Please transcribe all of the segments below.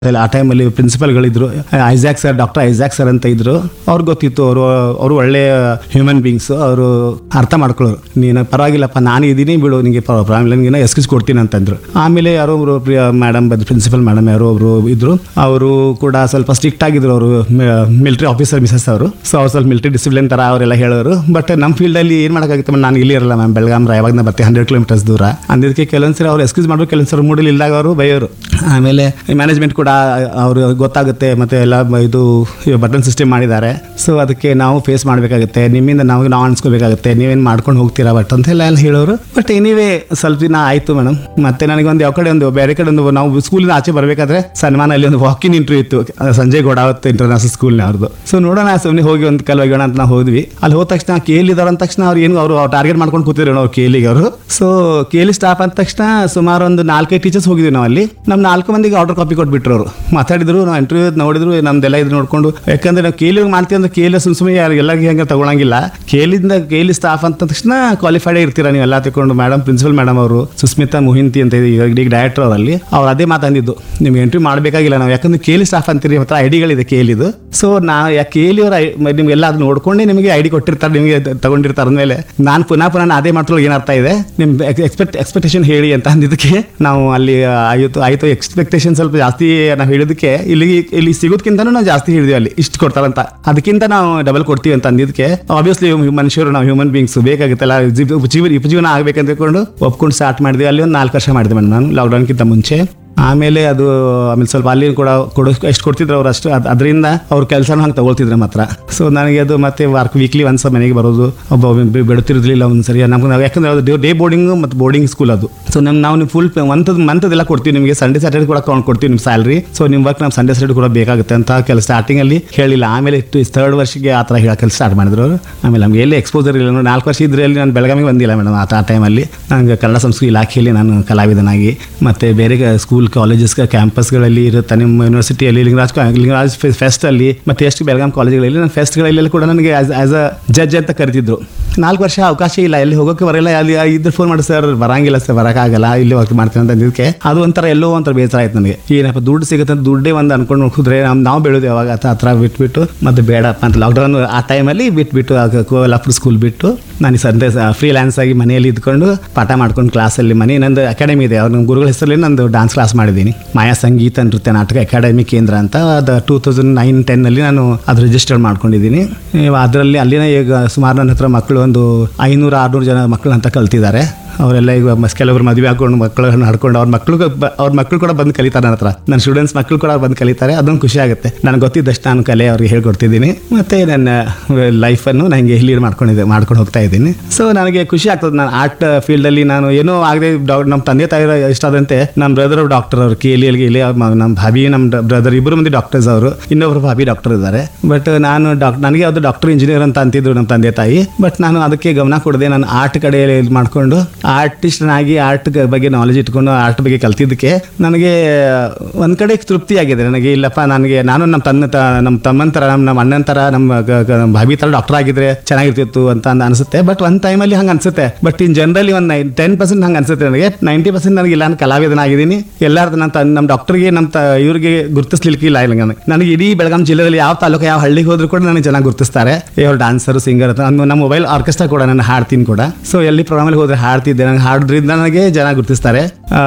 ಆ ಟೈಮಲ್ಲಿ ಪ್ರಿನ್ಸಿಪಲ್ಗಳಿದ್ರು Isaac sir doctor Isaac sir ಅಂತ ಇದ್ರು ಅವ್ರಿಗೆ ಗೊತ್ತಿತ್ತು ಅವರು ಅವರು ಒಳ್ಳೆ ಹ್ಯೂಮನ್ ಬೀಯಿಂಗ್ಸ್ ಅವರು ಅರ್ಥ ಮಾಡ್ಕೊಳ್ಳೋರು ನೀನು ಪರವಾಗಿಲ್ಲಪ್ಪ ನಾನು ಇದ್ದೀನಿ ಬಿಡು ನಿಮಗೆ ಪ್ರಾಬ್ಲಮ್ ನಿನಗೆ ಎಸ್ಕಿಸ್ ಕೊಡ್ತೀನಿ ಅಂತಂದ್ರು ಆಮೇಲೆ ಯಾರೋ ಒಬ್ರು ಮೇಡಮ್ ಬಂದು ಪ್ರಿನ್ಸಿಪಲ್ ಮೇಡಮ್ ಯಾರೋ ಒಬ್ರು ಇದ್ರು ಅವರು ಕೂಡ ಸ್ವಲ್ಪ ಸ್ಟ್ರಿಕ್ಟ್ ಆಗಿದ್ರು ಅವರು ಮಿಲಿಟರಿ ಆಫೀಸರ್ ಮಿಸಸ್ ಅವರು ಸೊ ಅವ್ರು ಸ್ವಲ್ಪ ಮಿಲಿಟರಿ ಡಿಸಿಪ್ಲಿನ್ ತರ ಅವರೆಲ್ಲ ಹೇಳೋರು ಬಟ್ ನಮ್ಮ ಫೀಲ್ಡಲ್ಲಿ ಏನು ಮಾಡೋಕ್ಕಾಗುತ್ತೆ ನಾನು ಇಲ್ಲಿ ಇರಲ್ಲ ಮ್ಯಾಮ್ ಬೆಳಗಾಂ ಯಾವಾಗ ಬರ್ತೀನಿ ಹಂಡ್ರೆಡ್ ಕಿಲೋಮೀಟರ್ಸ್ ದೂರ ಅಂದಿದ್ದಕ್ಕೆ ಕೆಲವೊಂದ್ಸರಿ ಅವ್ರು ಎಕ್ಸ್ಕ್ಯೂಸ್ ಮಾಡೋರು ಕೆಲವೊಂದ್ಸರಿ ಮೂಡಲಿ ಇಲ್ದಾಗ ಅವರು ಬೈಯೋರು ಆಮೇಲೆ ಮ್ಯಾನೇಜ್ಮೆಂಟ್ ಕೂಡ ಅವರು ಗೊತ್ತಾಗುತ್ತೆ ಮತ್ತೆ ಎಲ್ಲ ಬ- ಇದು ಬಟನ್ ಸಿಸ್ಟಮ್ ಮಾಡಿದ್ದಾರೆ ಸೊ ಅದಕ್ಕೆ ನಾವು ಫೇಸ್ ಮಾಡಬೇಕಾಗುತ್ತೆ ನಿಮ್ಮಿಂದ ನಾವು ನಾವು ಅನ್ಸ್ಕೋಬೇಕಾಗುತ್ತೆ ನೀವೇನು ಮಾಡ್ಕೊಂಡು ಹೋಗ್ತೀರಾ ಬಟ್ ಅಂತೆಲ್ಲ ಎಲ್ಲ ಹೇಳೋರು ಬಟ್ ಎನಿವೇ ಸ್ವಲ್ಪ ದಿನ ಆಯಿತು ಮೇಡಮ್ ಮತ್ತೆ ನನಗೆ ಒಂದು ಯಾವ ಕಡೆ ಒಂದು ಬೇರೆ ಕಡೆ ಒಂದು ನಾವು ಸ್ಕೂಲಿಂದ ಆಚೆ ಬರಬೇಕಾದ್ರೆ ಸನ್ಮಾನ ಅಲ್ಲಿ ಒಂದು ವಾಕಿನ್ ಇಂಟರ್ವ್ಯೂ ಇತ್ತು ಅಹ್, ಸಂಜಯ್ ಗೋಡಾವತ್ ಇಂಟರ್ನ್ಯಾಷನಲ್ ಸ್ಕೂಲ್ನ ಅವ್ರದ್ದು ಸೊ ನೋಡೋಣ ಸುಮ್ಮನೆ ಹೋಗಿ ಒಂದು ಕಲ್ ಒಯ್ಯೋಣ ಅಂತ ನಾವು ಹೋದ್ವಿ ಅಲ್ಲಿ ಹೋದ ತಕ್ಷಣ ಕೇಳಿದಾರ ಅಂದ ತಕ್ಷಣ ಅವ್ರು ಏನು ಅವರು ಟಾರ್ಗೆಟ್ ಮಾಡ್ಕೊಂಡು ಕೂತಿದ್ರು ಅವ್ರು ಕೇಲಿಗೆ ಅವರು ಸೊ ಕೇಲಿ ಸ್ಟಾಫ್ ಅಂದ ತಕ್ಷಣ ಸುಮಾರು ಒಂದು ನಾಲ್ಕೈದು ಟೀಚರ್ಸ್ ಹೋಗಿದ್ವಿ ನಾವು ಅಲ್ಲಿ ನಮ್ಮ ನಾಲ್ಕು ಮಂದಿಗೆ ಆರ್ಡರ್ ಕಾಪಿ ಕೊಟ್ಬಿಟ್ರು ಅವರು ಮಾತಾಡಿದ್ರು ನಾವು ಇಂಟರ್ವ್ಯೂ ನೋಡಿದ್ರು ನಮ್ದೆಲ್ಲ ಇದು ನೋಡ್ಕೊಂಡು ಯಾಕಂದ್ರೆ ನಾವು ಕೇಲಿ ಮಾಡ್ತೀವಿ ಅಂದ್ರೆ ಕೇಲಿ ಸುಮ್ ಸುಮ್ಮನೆ ಯಾರು ಎಲ್ಲರಿಗೆ ಹಂಗೆ ತಗೊಳಂಗಿಲ್ಲ ಕೇಲಿಂದ ಕೇಲಿ ಸ್ಟಾಫ್ ಅಂತ ತಕ್ಷಣ ಕ್ವಾಲಿಫೈಡ್ ಇರ್ತೀರಾ ನೀವು ಎಲ್ಲ ತಗೊಂಡು ಮೇಡಮ್ ಪ್ರಿನ್ಸಿಪಲ್ ಮೇಡಮ್ ಅವರು ಸುಸ್ಮಿತಾ ಮೊಹಿಂತಿ ಅಂತ ಇದೆ ಈಗ ಈಗ ಡೈರೆಕ್ಟರ್ ಅವರಲ್ಲಿ ಅವ್ರು ಅದೇ ಮಾತಂದಿದ್ದು ನಿಮ್ಗೆ ಎಂಟ್ರಿ ಮಾಡಬೇಕಾಗಿಲ್ಲ ನಾವು ಯಾಕಂದ್ರೆ ಕೇಲಿ ಸ್ಟಾಫ್ ಅಂತೀರಿ ಹತ್ರ ಐಡಿಗಳಿದೆ ಕೇಲಿದು ಸೊ ನಾ ಯಾಕೆ ಕೇಲಿ ಅವ್ರ ನಿಮ್ಗೆಲ್ಲ ಅದು ನೋಡ್ಕೊಂಡೆ ನಿಮಗೆ ಐಡಿ ಕೊಟ್ಟಿರ್ತಾರೆ ನಿಮಗೆ ತಗೊಂಡಿರ್ತಾರೆ ಅಂದಮೇಲೆ ನಾನು ಪುನಃ ಪುನಃ ನಾನು ಅದೇ ಮಾಡ್ಕೊಳ್ಳೋ ಏನು ಅರ್ಥ ಇದೆ ನಿಮ್ ಎಕ್ಸ್ಪೆಕ್ಟ್ ಎಕ್ಸ್ಪೆಕ್ಟೇಷನ್ ಹೇಳಿ ಅಂತ ಅಂದಿದ್ದಕ್ಕೆ ನಾವು ಅಲ್ಲಿ ಆಯಿತು ಆಯಿತು ಎಕ್ಸ್ಪೆಕ್ಟೇಷನ್ ಸ್ವಲ್ಪ ಜಾಸ್ತಿ ನಾವು ಹೇಳಿದಕ್ಕೆ ಇಲ್ಲಿ ಇಲ್ಲಿ ಸಿಗೋದಕ್ಕಿಂತನೂ ನಾವು ಜಾಸ್ತಿ ಹೇಳಿದ್ವಿ ಅಲ್ಲಿ ಇಷ್ಟು ಕೊಡ್ತಾರಂತ ಅದಕ್ಕಿಂತ ನಾವು ಡಬಲ್ ಕೊಡ್ತೀವಿ ಅಂತ ಅಂದಿದ್ದಕ್ಕೆ ಆಬ್ವಿಯಸ್ಲಿ ಮನುಷ್ಯರು ನಾವು ಹ್ಯೂಮನ್ ಬೀಯಿಂಗ್ಸ್ ಬೇಕಾಗುತ್ತಲ್ಲ ಜೀವ ಉಪಜೀವನ ಉಪಜೀವನ ಆಗ್ಬೇಕಂತ ತಿಳ್ಕೊಂಡು ಒಪ್ಕೊಂಡು ಸ್ಟಾರ್ಟ್ ಮಾಡಿದ್ವಿ ಅಲ್ಲಿ ಒಂದು ನಾಲ್ಕು ವರ್ಷ ಮಾಡಿದೆ ಮೇಡಮ್ ನಾನು ಲಾಕ್ಡೌನ್ಗಿಂತ ಮುಂಚೆ ಆಮೇಲೆ ಅದು ಆಮೇಲೆ ಸ್ವಲ್ಪ ಅಲ್ಲಿ ಕೂಡ ಕೊಡೋ ಎಷ್ಟು ಕೊಡ್ತಿದ್ರು ಅವ್ರು ಅಷ್ಟು ಅದ್- ಅದರಿಂದ ಅವ್ರ ಕೆಲಸನೂ ಹಂಗೆ ತಗೊಳ್ತಿದ್ರು ನಮ್ಮ ಹತ್ರ ಸೊ ನನಗೆ ಅದು ಮತ್ತೆ ವಾರ್ಕ್ ವೀಕ್ಲಿ ಒಂದ್ಸ ಮನೆಗೆ ಬರೋದು ಒಬ್ಬ ಬಿ- ಬಿಡುತ್ತಿರಲಿಲ್ಲ ಒಂದು ಸರಿ ನಮ್ಗೆ ನಾವು ಯಾಕಂದ್ರೆ ಅದು ಡೇ ಬೋರ್ಡಿಂಗು ಮತ್ತು ಬೋರ್ಡಿಂಗ್ ಸ್ಕೂಲ್ ಅದು ಸೊ ನಮ್ ನಾವು ಫುಲ್ ಮಂತದ ಮಂತದೆಲ್ಲ ಕೊಡ್ತೀವಿ ನಿಮಗೆ ಸಂಡೇ ಸ್ಯಾಟರ್ಡೆ ಕೂಡ ಕೌಂಟ್ ಕೊಡ್ತೀವಿ ನಿಮ್ಮ ಸ್ಯಾಲ್ರಿ ಸೊ ನಿಮ್ಮ ವರ್ಕ್ ನಮ್ಮ ಸಂಡೇ ಸ್ಯಾಟರ್ಡೆ ಕೂಡ ಬೇಕಾಗುತ್ತೆ ಅಂತ ಕೆಲಸ ಸ್ಟಾರ್ಟಿಂಗಲ್ಲಿ ಹೇಳಿಲ್ಲ ಆಮೇಲೆ ಥರ್ಡ್ ವರ್ಷಕ್ಕೆ ಆ ಥರ ಹೇಳಕ್ಕೆ ಸ್ಟಾರ್ಟ್ ಮಾಡಿದ್ರು ಅವರು ಆಮೇಲೆ ನಮ್ಗೆ ಎಲ್ಲಿ ಎಕ್ಸ್ಪೋಸರ್ ಇಲ್ಲ ನೋಡಿ ನಾಲ್ಕು ವರ್ಷ ಇದ್ರಲ್ಲಿ ನಾನು ಬೆಳಗಾವಿಗೆ ಬಂದಿಲ್ಲ ಮೇಡಮ್ ಆ ಆ ಟೈಮಲ್ಲಿ ನಂಗೆ ಕನ್ನಡ ಸಂಸ್ಕೃತಿ ಇಲಾಖೆಯಲ್ಲಿ ನಾನು ಕಲಾವಿದನಾಗಿ ಮತ್ತು ಬೇರೆ ಸ್ಕೂಲ್ ಕಾಲೇಜಸ್ ಕ್ಯಾಂಪಸ್ಗಳಲ್ಲಿ ಇರುತ್ತೆ ನಿಮ್ಮ ಯೂನಿವರ್ಸಿಟಿಯಲ್ಲಿ ಲಿಂಗರಾಜ್ ಕಾ- ಲಿಂಗರಾಜ್ ಫೆಸ್ಟಲ್ಲಿ ಮತ್ತು ಎಷ್ಟು ಬೆಳಗಾಂ ಕಾಲೇಜುಗಳಲ್ಲಿ ನಾನು ಫೆಸ್ಟ್ಗಳಲ್ಲಿ ಕೂಡ ನನಗೆ ಆಸ್ ಆಸ್ ಅ ಜಡ್ಜ್ ಅಂತ ಕರಿತಿದ್ರು ನಾಲ್ಕು ವರ್ಷ ಅವಕಾಶ ಇಲ್ಲ ಎಲ್ಲಿ ಹೋಗೋಕೆ ಬರಲ್ಲ ಅಲ್ಲಿ ಇದ್ರ ಫೋನ್ ಮಾಡಿ ಸರ್ ಬರಂಗಿಲ್ಲ ಸರ್ ಬರೋಕ್ಕಾಗಲ್ಲ ಇಲ್ಲಿ ವರ್ಕ್ ಮಾಡ್ತೀನಿ ಅಂತ ಅಂದಿದ್ದಕ್ಕೆ ಅದು ಒಂಥರ ಎಲ್ಲೋ ಒಂಥರ ಬೇಸರ ಆಯ್ತು ನನಗೆ ಏನಪ್ಪ ದುಡ್ಡು ಸಿಗುತ್ತೆ ಅಂತ ದುಡ್ಡೇ ಒಂದು ಅನ್ಕೊಂಡು ಹೋಗಿದ್ರೆ ನಮ್ಮ ನಾವು ಬೆಳೆದು ಯಾವಾಗ ಆ ಹತ್ರ ಬಿಟ್ಬಿಟ್ಟು ಮತ್ತೆ ಬೇಡಪ್ಪ ಅಂತ ಲಾಕ್ಡೌನ್ ಆ ಟೈಮಲ್ಲಿ ಬಿಟ್ಬಿಟ್ಟು ಆಗ ಕೋಲಾಪುರ ಸ್ಕೂಲ್ ಬಿಟ್ಟು ನಾನು ಸಂಡೆ ಫ್ರೀ ಲ್ಯಾನ್ಸ್ ಆಗಿ ಮನೆಯಲ್ಲಿ ಇದ್ಕೊಂಡು ಪಾಠ ಮಾಡ್ಕೊಂಡು ಕ್ಲಾಸಲ್ಲಿ ಮನೆ ನಂದು ಅಕಾಡೆಮಿ ಇದೆ ಅವ್ರ ನಮ್ಮ ಗುರುಗಳ ಹೆಸರಲ್ಲಿ ನಂದು ಡಾನ್ಸ್ ಕ್ಲಾಸ್ ಮಾಡಿದ್ದೀನಿ ಮಾಯಾ ಸಂಗೀತ ನೃತ್ಯ ನಾಟಕ ಅಕಾಡೆಮಿ ಕೇಂದ್ರ ಅಂತ ಅದು ಟೂ ತೌಸಂಡ್ ನೈನ್ ಟೆನ್ನಲ್ಲಿ ನಾನು ಅದು ರಿಜಿಸ್ಟರ್ ಮಾಡ್ಕೊಂಡಿದ್ದೀನಿ ಅದರಲ್ಲಿ ಅಲ್ಲಿನ ಈಗ ಸುಮಾರು ನನ್ನ ಹತ್ರ ಮಕ್ಕಳು ಒಂದು ಐನೂರು ಆರುನೂರು ಜನ ಮಕ್ಕಳು ಅಂತ ಕಲ್ತಿದ್ದಾರೆ ಅವರೆಲ್ಲ ಈಗ ಮಸ್ ಕೆಲವರು ಮದುವೆ ಹಾಕೊಂಡು ಮಕ್ಕಳನ್ನ ಹಡ್ಕೊಂಡು ಅವ್ರ ಮಕ್ಕಳು ಅವ್ರ ಮಕ್ಕಳು ಕೂಡ ಬಂದು ಕಲಿತಾರೆ ನನ್ನ ಹತ್ರ ನನ್ನ ಸ್ಟೂಡೆಂಟ್ಸ್ ಮಕ್ಕಳು ಕೂಡ ಬಂದು ಕಲಿತಾರೆ ಅದೊಂದು ಖುಷಿ ಆಗುತ್ತೆ ನನಗೆ ಗೊತ್ತಿದ್ದಷ್ಟು ನಾನು ಕಲೆ ಅವ್ರಿಗೆ ಹೇಳ್ಕೊಡ್ತಿದ್ದೀನಿ ಮತ್ತು ನನ್ನ ಲೈಫನ್ನು ನನಗೆ ಲೀಡ್ ಮಾಡ್ಕೊಂಡಿದ್ದೆ ಮಾಡ್ಕೊಂಡು ಹೋಗ್ತಾ ಇದ್ದೀನಿ ಸೊ ನನಗೆ ಖುಷಿ ಆಗ್ತದೆ ನಾನು ಆರ್ಟ್ ಫೀಲ್ಡಲ್ಲಿ ನಾನು ಏನೋ ಆಗದೆ ಡಾಕ್ ನಮ್ಮ ತಂದೆ ತಾಯಿ ಇಷ್ಟ ಆದಂತೆ ನಮ್ಮ ಬ್ರದರ್ ಡಾಕ್ಟರ್ ಅವರು ಕೆ ಎಲ್ ಎಲ್ಗೆ ಇಲ್ಲಿ ನಮ್ಮ ಭಾಬಿ ನಮ್ಮ ಬ್ರದರ್ ಇಬ್ಬರು ಮಂದಿ ಡಾಕ್ಟರ್ಸ್ ಅವರು ಇನ್ನೊಬ್ರು ಭಾಬಿ ಡಾಕ್ಟರ್ ಇದ್ದಾರೆ ಬಟ್ ನಾನು ಡಾಕ್ ನನಗೆ ಅದು ಡಾಕ್ಟರ್ ಇಂಜಿನಿಯರ್ ಅಂತ ಅಂತಿದ್ರು ನಮ್ಮ ತಂದೆ ತಾಯಿ ಬಟ್ ನಾನು ಅದಕ್ಕೆ ಗಮನ ಕೊಡದೆ ನಾನು ಆರ್ಟ್ ಕಡೆ ಇದು ಮಾಡಿಕೊಂಡು ಆರ್ಟಿಸ್ಟ್ನಾಗಿ ಆರ್ಟ್ ಬಗ್ಗೆ ನಾಲೆಜ್ ಇಟ್ಕೊಂಡು ಆರ್ಟ್ ಬಗ್ಗೆ ಕಲ್ತಿದ್ದಕ್ಕೆ ನನಗೆ ಒಂದು ಕಡೆ ತೃಪ್ತಿ ಆಗಿದೆ ನನಗೆ ಇಲ್ಲಪ್ಪ ನನಗೆ ನಾನು ನಮ್ಮ ತನ್ನ ತ ನಮ್ಮ ತಮ್ಮನ ಥರ ನಮ್ಮ ನಮ್ಮ ಅಣ್ಣನ ಥರ ನಮ್ಮ ಗ- ಗ- ನಮ್ಮ ಭಾಬಿ ಥರ ಡಾಕ್ಟರ್ ಆಗಿದ್ರೆ ಚೆನ್ನಾಗಿರ್ತಿತ್ತು ಅಂತ ಅಂದ್ ಅನಿಸುತ್ತೆ ಬಟ್ ಒಂದು ಟೈಮಲ್ಲಿ ಹಂಗೆ ಅನಿಸುತ್ತೆ ಬಟ್ ಇನ್ ಜನರಲಿ ಒಂದು ನೈ ಟೆನ್ ಪರ್ಸೆಂಟ್ ಹಂಗೆ ಅನಿಸುತ್ತೆ ನನಗೆ ನೈಂಟಿ ಪರ್ಸೆಂಟ್ ನನಗೆ ಇಲ್ಲ ನಾನು ಕಲಾವಿದನಾಗಿದ್ದೀನಿ ಎಲ್ಲರದ್ದು ನನ್ನ ತ ನಮ್ಮ ಡಾಕ್ಟರ್ಗೆ ನಮ್ಮ ತ ಇವ್ರಿಗೆ ಗುರುತಿಸ್ಲಿಕ್ಕೆ ಇಲ್ಲ ಇಲ್ಲ ನನಗೆ ನನಗೆ ಇಡೀ ಬೆಳಗಾಂ ಜಿಲ್ಲೆಯಲ್ಲಿ ಯಾವ ತಾಲೂಕು ಯಾವ ಹಳ್ಳಿಗೆ ಹೋದ್ರು ಕೂಡ ನನಗೆ ಚೆನ್ನಾಗಿ ಗುರುತಿಸ್ತಾರೆ ಇವ್ರು ಡಾನ್ಸರ್ ಸಿಂಗರ್ ಅಂತ ನಮ್ಮ ಮೊಬೈಲ್ ಆರ್ಕೆಸ್ಟ್ರಾ ಕೂಡ ನಾನು ಹಾಡ್ತೀನಿ ಕೂಡ ಸೊ ಎಲ್ಲಿ ಪ್ರೋಗ್ರಾಮಲ್ಲಿ ಹೋದ್ರೆ ಹಾಡ್ತಿದ್ದೆ ನನಗೆ ಹಾಡೋದ್ರಿಂದ ನನಗೆ ಜನ ಗುರುತಿಸ್ತಾರೆ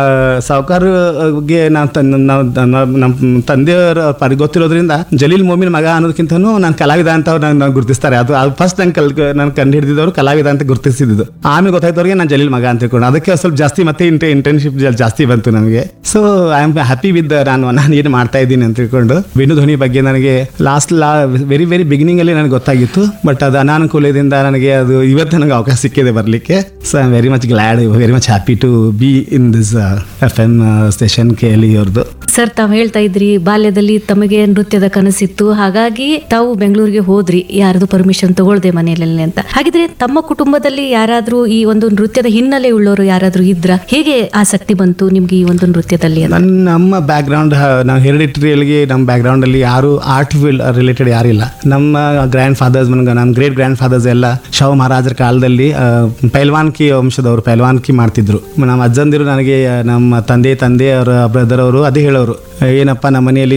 ಸಾವುಕಾರ್ಗೆ ನಾವು ತನ್ನ ನಾವು ನಾವು- ನಮ್ಮ ತಂದೆಯವರ ಪರಿ ಗೊತ್ತಿರೋದ್ರಿಂದ ಜಲೀಲ್ ಮೋಮಿನ್ ಮಗ ಅನ್ನೋದಕ್ಕಿಂತನೂ ನಾನು ಕಲಾವಿದ ಅಂತ ಅವ್ರು ನನ್ನ ಗುರುತಿಸ್ತಾರೆ ಅದು ಅದು ಫಸ್ಟ್ ನಂಗೆ ಕಲ್ ನಾನು ಕಂಡು ಹಿಡಿದಿದ್ದವರು ಕಲಾವಿದ ಅಂತ ಗುರುತಿಸಿದ್ದು ಆಮೇಲೆ ಗೊತ್ತಾಯ್ತವ್ರಿಗೆ ನಾನು ಜಲೀಲ್ ಮಗ ಅಂತ ತಿಳ್ಕೊಂಡು ಅದಕ್ಕೆ ಸ್ವಲ್ಪ ಜಾಸ್ತಿ ಮತ್ತೆ ಇಂಟೆ ಇಂಟರ್ನ್ಶಿಪ್ ಜಾಸ್ತಿ ಬಂತು ನನಗೆ so I am happy with ನಾನು ನಾನು ಏನು ಮಾಡ್ತಾ ಇದ್ದೀನಿ ಅಂತ ತಿಳ್ಕೊಂಡು ವೇಣು ಧ್ವನಿ ಬಗ್ಗೆ ನನಗೆ ಲಾಸ್ಟ್ ಲಾ ವೆರಿ ವೆರಿ ಬಿಗಿನಿಂಗ್ ಅಲ್ಲಿ ನನಗೆ ಗೊತ್ತಾಗಿತ್ತು ಬಟ್ ಅದು ಅನಾನುಕೂಲದಿಂದ ನನಗೆ ಅದು ಇವತ್ತು ನನಗೆ ಅವಕಾಶ ಸಿಕ್ಕಿದೆ ಬರಲಿಕ್ಕೆ so I am very much glad very much happy to be in this F M station K L ಅವ್ರದ್ದು ಸರ್ ತಾವು ಹೇಳ್ತಾ ಇದ್ರಿ ಬಾಲ್ಯದಲ್ಲಿ ತಮಗೆ ನೃತ್ಯದ ಕನಸಿತ್ತು ಹಾಗಾಗಿ ತಾವು ಬೆಂಗಳೂರಿಗೆ ಹೋದ್ರಿ ಯಾರದು ಪರ್ಮಿಷನ್ ತಗೊಳ್ದೆ ಮನೆಯಲ್ಲಿ ಅಂತ ಹಾಗಿದ್ರೆ ತಮ್ಮ ಕುಟುಂಬದಲ್ಲಿ ಯಾರಾದ್ರೂ ಈ ಒಂದು ನೃತ್ಯದ ಹಿನ್ನೆಲೆ ಉಳ್ಳವರು ಯಾರಾದ್ರೂ ಇದ್ರ ಹೇಗೆ ಆಸಕ್ತಿ ಬಂತು ನಿಮ್ಗೆ ಈ ಒಂದು ನೃತ್ಯದಲ್ಲಿ ಅಂತ ನನ್ನ ನಮ್ಮ ಬ್ಯಾಕ್ ಗ್ರೌಂಡ್ ನಾವು ಹೆರಿಡಿಟ್ರಿಯಲ್ಗೆ ನಮ್ಮ ಬ್ಯಾಕ್ ಗ್ರೌಂಡ್ ಅಲ್ಲಿ ಯಾರು ಆರ್ಟ್ ಫೀಲ್ಡ್ ರಿಲೇಟೆಡ್ ಯಾರಿಲ್ಲ ನಮ್ಮ ಗ್ರ್ಯಾಂಡ್ ಫಾದರ್ಸ್ ನನಗೆ ನಮ್ಮ ಗ್ರೇಟ್ ಗ್ರ್ಯಾಂಡ್ ಫಾದರ್ಸ್ ಎಲ್ಲ ಶವ ಮಹಾರಾಜರ ಕಾಲದಲ್ಲಿ ಆ, ಪೈಲ್ವಾನ್ಕಿ ವಂಶದವರು ಪಹಲ್ವಾನ್ಕಿ ಮಾಡ್ತಿದ್ರು ನಮ್ಮ ಅಜ್ಜಂದಿರು ನನಗೆ ನಮ್ಮ ತಂದೆ ತಂದೆ ಅವರ ಬ್ರದರ್ ಅವರು ಅದೇ ಹೇಳೋರು ಏನಪ್ಪ ನಮ್ಮ ಮನೆಯಲ್ಲಿ